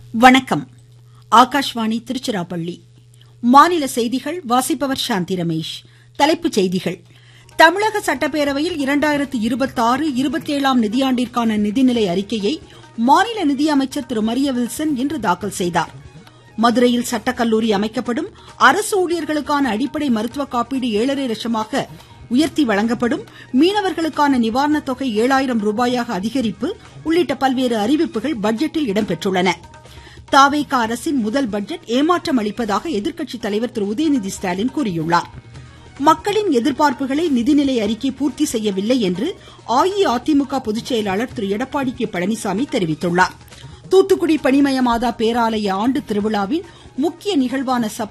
வணக்கம் ஆகாஷ்வாணி திருச்சிராப்பள்ளி மாநில செய்திகள் வாசிப்பவர் சாந்தி ரமேஷ் தலைப்புச் செய்திகள் தமிழக சட்டப்பேரவையில் இரண்டாயிரத்து இருபத்தாறு இருபத்தேழாம் நிதியாண்டிற்கான நிதிநிலை அறிக்கையை மாநில நிதியமைச்சர் திரு மரிய வில்சன் இன்று தாக்கல் செய்தார் மதுரையில் சட்டக்கல்லூரி அமைக்கப்படும் அரசு ஊழியர்களுக்கான அடிப்படை மருத்துவ காப்பீடு ஏழரை லட்சமாக உயர்த்தி வழங்கப்படும் மீனவர்களுக்கான நிவாரணத் தொகை ஏழாயிரம் ரூபாயாக அதிகரிப்பு உள்ளிட்ட பல்வேறு அறிவிப்புகள் பட்ஜெட்டில் இடம்பெற்றுள்ளன தாவேக அரசின் முதல் பட்ஜெட் ஏமாற்றம் அளிப்பதாக எதிர்க்கட்சித் தலைவர் திரு உதயநிதி ஸ்டாலின் கூறியுள்ளார் மக்களின் எதிர்பார்ப்புகளை நிதிநிலை அறிக்கை பூர்த்தி செய்யவில்லை என்று அஇஅதிமுக பொதுச் செயலாளர் திரு எடப்பாடி கே பழனிசாமி தெரிவித்துள்ளார் தூத்துக்குடி பனிமய மாதா பேராலய ஆண்டு திருவிழாவின் முக்கிய நிகழ்வான சப்பர